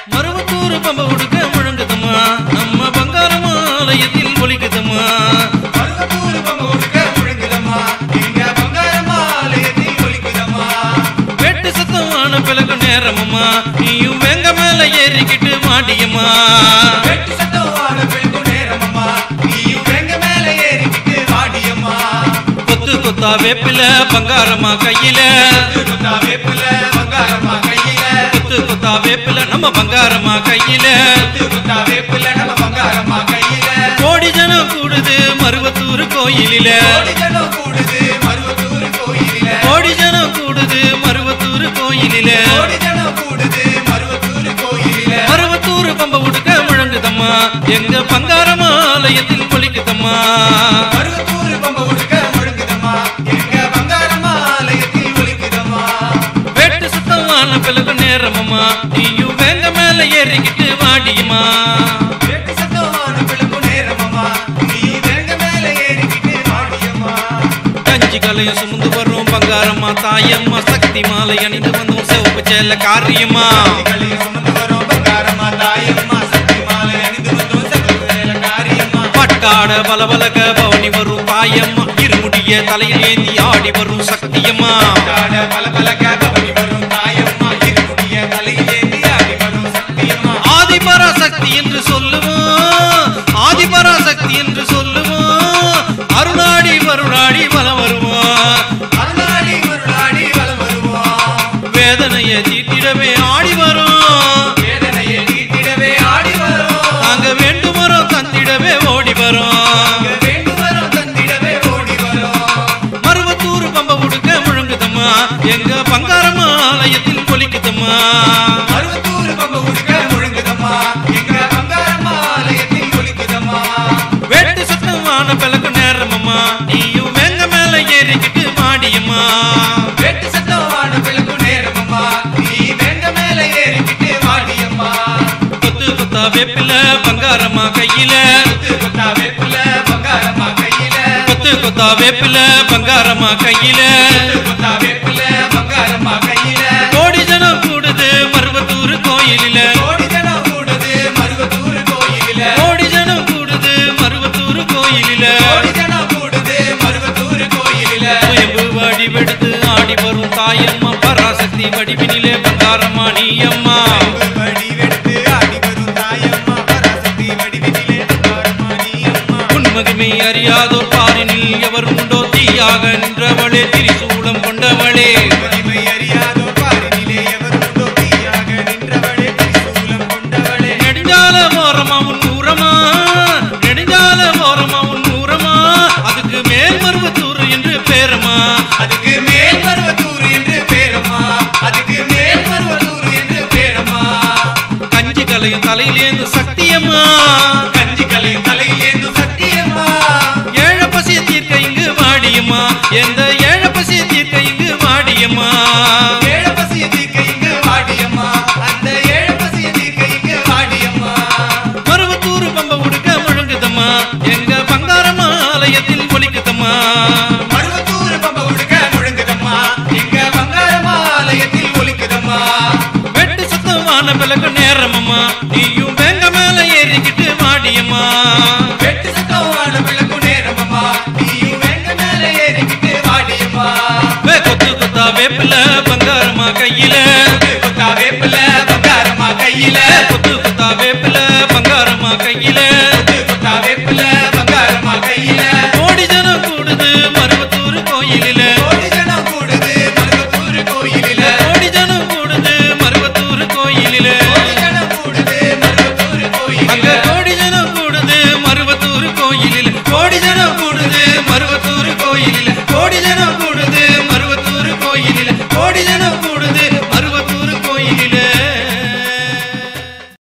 மருவத்தூர் பம்ப உடுக்க முழங்குதம்மா நம்ம பங்காரம் ஆலயத்தில் ஒலிக்குதம்மா மருவத்தூர் பம்ப உடுக்க முழங்குதம்மா எங்க பங்காரம்மா ஆலயத்தில் ஒலிக்குதம்மா வெட்டு சத்தமான பிளகு நேரமம்மா நீயும் வெங்க மேல ஏறிக்கிட்டு மாட்டியம்மா வெட்டு சத்தமான பெண்கும் நேரமம்மா நீயும் எங்க மேல ஏறிக்கிட்டு வாடியம்மா கொத்து கொத்தா வேப்பில பங்காரம்மா கையில குத்தா வேப்பில பங்காரம்மா கையில கொத்து கொத்தா வேப்பில நம்ம பங்காரம்மா கையில குத்தா வேப்பில நம்ம பங்காரம்மா கையில கோடி ஜனம் கூடுது மருவத்தூர் கோயிலில கோடி ஜனம் கூடுது மருவத்தூர் கோயிலில கோடி ஜனம் கூடுது மருவத்தூர் கோயிலில கோடி ஜனம் கூடுது மருவத்தூர் கோயிலில மருவத்தூர் பம்ப உடுக்க முழங்குதம்மா எங்க பங்காரம்மா ஆலயத்தில் பொலிக்குதம்மா மருவத்தூர் பம்ப உடுக்க முழங்குதம்மா எங்க பங்காரம்மா ஆலயத்தில் ஒலிக்குதம்மா வெட்டு சுத்தமான பிளவு நேரமம்மா நீயும் வெங்க மேல ஏறிக்கிட்டு வாடியம்மா வெட்டு சத்தமான பிளக்கும் நேரமம்மா நீ வெங்க மேல ஏறிக்கிட்டு வாடியம்மா கஞ்சி கலையும் சுமந்து வரும் பங்காரம்மா தாயம்மா சக்தி மாலை அணிந்து வந்தோம் சிவப்பு சேல காரியம்மா களில் சுமந்து வரும் பங்காரம்மா தாயம்மா சக்தி மாலை அணிந்து வந்தோம் சகல காரியம்மா பட்டாட பலபலக பவனி வரும் தாயம்மா இருமுடிய தலையில் ஏந்தி ஆடி வரும் சக்தியம்மா காட பல பல கபடி வரும் தாயம்மா இருமுடிய தலையிலேந்தி ஆடி வரும் சக்தியம்மா ஆதிபராசக்தி என்று சொல்லுவோம் ஆதிபராசக்தி என்று சொல்லுவோம் அருணாடி வருணாடி வலம் வருவோம் அருளாடி மருளாடி வலம் வருவோம் வேதனையை தீட்டிடவே ஆடி வரும் வேதனையை நீட்டிடவே ஆடி வரும் நாங்க வேண்டுமரம் தந்திடவே ஓடி வரோம் வேண்டும் வரும் தந்திடவே ஓடி வரும் மருவத்தூர் பம்ப உடுக்க முழங்குதம்மா எங்க பங்காரம்மா ஆலயத்தில் பொலிக்குதம்மா மருவத்தூர் பம்ப உடுக்க முழங்குதம்மா எங்க பங்காரம்மா ஆலயத்தில் ஒலிக்குதம்மா வெட்டு சத்தமான பிளக்கு நேரமம்மா நீயும் வெங்க மேல ஏறிக்கிட்டு மாடியம்மா வெட்டு சத்தமான விளக்கு நேரமம்மா நீ வெங்க மேல ஏறிக்கிட்டு வாடியம்மா கொத்து கொத்தா வேப்பில பங்காரம்மா கையில குத்து குத்தா வேப்பில பங்காரம்மா கையில கொத்து கொத்தா வேப்பில பங்காரம்மா கையில குத்து குத்தா வேப்பில பங்காரம்மா கையில கோடி ஜனம் கூடுது மருவத்தூர் கோயிலில கோடி ஜனம் கூடுது மருவத்தூர் கோயிலில கோடி ஜனம் கூடுது மருவத்தூர் கோயிலில கோடி ஜனம் கூடுது மருவத்தூர் கோயிலில சுயம்பு வடிவெடுத்து ஆடி வரும் தாயம்மா பராசக்தி வடிவினிலே பங்காரம்மா நீ அம்மா வடிவெடுத்து ஆடி வரும் தாயம்மா பராசக்தி வடிவினிலே பங்காரம்மா நீ அம்மா உண்மகிமை அறியாதோர் பாரினில் எவர் உண்டோ தீயாக நின்றவளே திரிசூலம் கொண்டவளே மகிமை அறியாதோ பாரினிலே எவர் உண்டோ தீயாக நின்றவளே திரிசூலம் கொண்டவளே நெடுஞ்சால ஓரமா உன் ஊரமா நெடுஞ்சால ஓரமா உன் ஊரமா அதுக்கு மேல் மருவத்தூர் என்று பேரமா அதுக்கு மேல் மருவத்தூர் என்று பேரம்மா அதுக்கு மேல் மருவத்தூர் என்று பேரம்மா கஞ்சி கலையும் தலையிலேந்து சக்தியம்மா கஞ்சி கலை தலையிலேந்து சத்தியம்மா ஏழ பசிய தீர்க்க இங்கு வாடியம்மா எந்த ஏழ பசிய தீர்க்க இங்கு வாடியம்மா ஏழ பசிய தீர்க்க இங்கு வாடியம்மா அந்த ஏழ பசிய தீர்க்க இங்கு வாடியம்மா மருவத்தூர் பம்ப உடுக்க முழங்குதம்மா எங்க பங்காரம்மா ஆலயத்தில் ஒலிக்குதம்மா மருவத்தூர் பம்ப உடுக்க முழங்குதம்மா எங்க பங்காரம்மா ஆலயத்தில் ஒலிக்குதம்மா வெட்டு சுத்தமான பிளக்கு நேரமம்மா நீயும்